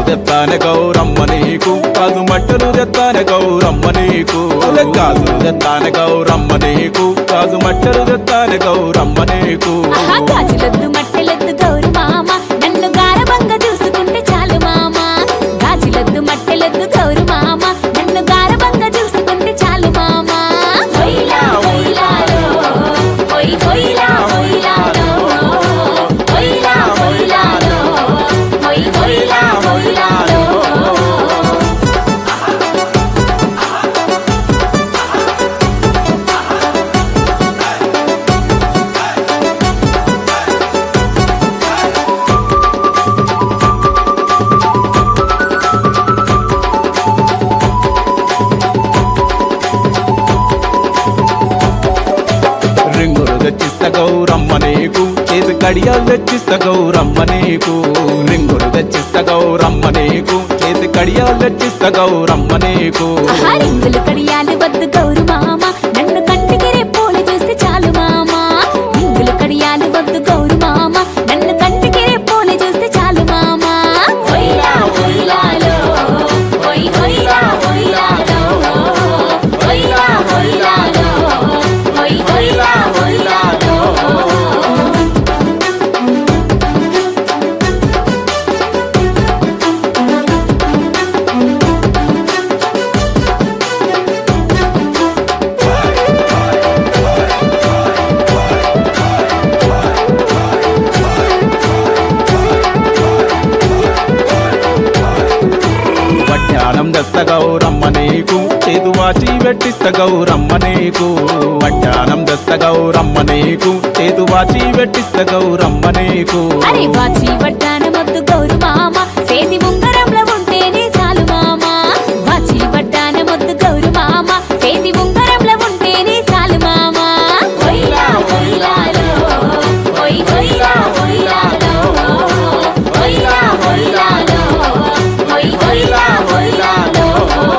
తెత్తానే గౌరమ్మ నీకు కాదు మట్టలు తెత్తానే గౌరమ్మ నీకు కాదు తెత్తానే గౌరమ్మ నీకు కాదు మట్టలు తెత్తానే గౌరమ్మ నీకు ఆహా గాజులొద్దు మట్టెలొద్దు గౌరు మామ నన్ను గారబంగా చూసుకుంటే చాలు మామ గాజులొద్దు మట్టెలొద్దు గౌరు మామ నన్ను గారబంగా చూసుకుంటే చాలు మామ హొయ్లా హొయ్లాలో హొయ్ హొయ్లా హొయ్లాలో హొయ్లా హొయ్లాలో హొయ్ హొయ్లా హొయ్లాలో రింగులు తెచ్చిస్త గౌరమ్మ నీకు చేతి కడియాలు తెచ్చిస్త గౌరమ్మ నీకు రింగులు తెచ్చిస్త గౌరమ్మ నీకు చేతి కడియాలు తెచ్చిస్త గౌరమ్మ నీకు ఆహా రింగులు కడియాలు వద్దు గౌరు మామ నన్ను కంటికి రెప్పోలు చూస్తే చాలు మామ రింగులు కడియాలు వద్దు గౌరు మామ నన్ను కంటికి రెప్పోలు చూస్తే చాలు మామ హొయ్లా హొయ్లాలో హొయ్ హొయ్లా హొయ్లాలో హొయ్లా హొయ్లాలో హొయ్ హొయ్లా హొయ్లాలో వడ్డానం దస్త గౌరమ్మ నీకు చేతు వాచి వెట్టిస్త గౌరమ్మ నీకు వడ్డానం దస్త గౌరమ్మ నీకు చేతు వాచి వెట్టిస్త గౌరమ్మ నీకు అరే వాచి వడ్డానమొద్దు గౌరు మామ సేది ఉంగరంలో ఉంటేనే చాలు మామ వాచి వడ్డానమొద్దు గౌరు మామ సేది ఉంగరంలో ఉంటేనే చాలు మామ హొయ్లా హొయ్లాలో హొయ్ హొయ్లా హొయ్లాలో హొయ్లా హొయ్లాలో హొయ్ హొయ్లా హొయ్లాలో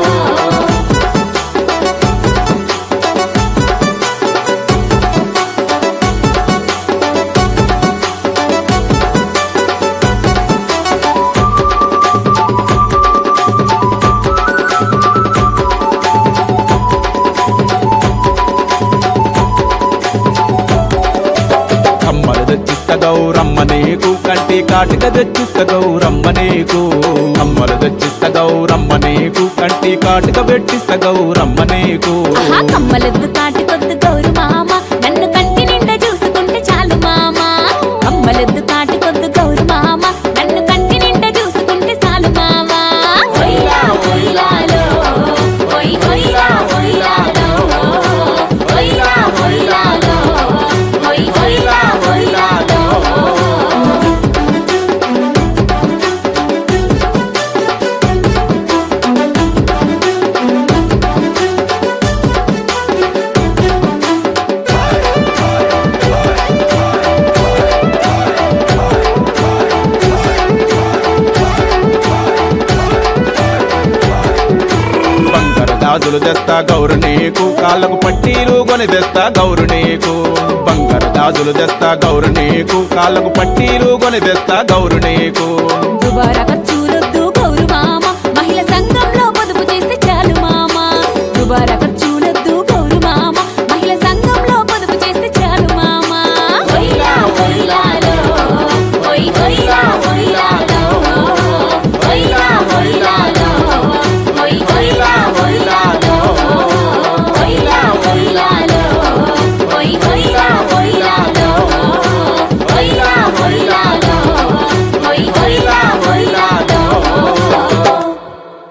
కమ్మలు తెచ్చిస్త గౌరమ్మ నీకు కంటి కాటిక తెచ్చిస్త గౌరమ్మ నీకు కమ్మలు తెచ్చిస్త గౌరమ్మ నీకు కంటి కాటిక పెట్టిస్త గౌరమ్మ నీకు ఆహా కమ్మలొద్దు కాటుకొద్దు గౌరు మామ నన్ను కంటి నిండా చూసుకుంటే చాలు మామ కమ్మలొద్దు కాటుకొద్దు గౌరు మామ నన్ను కంటి నిండా చూసుకుంటే చాలు మామ హొయ్లా హొయ్లాలో హొయ్ హొయ్లా హొయ్లాలో హొయ్లా హొయ్లాలో హొయ్ హొయ్లా హొయ్లాలో బంగారు గాజులు తెస్తా గౌరు నీకు కాళ్ళకు పట్టీలు కొని తెస్తా గౌరు నీకు బంగారు గాజులు తెస్తా గౌరు నీకు కాళ్ళకు పట్టీలు కొని తెస్తా గౌరు నీకు దుబారా ఖర్చు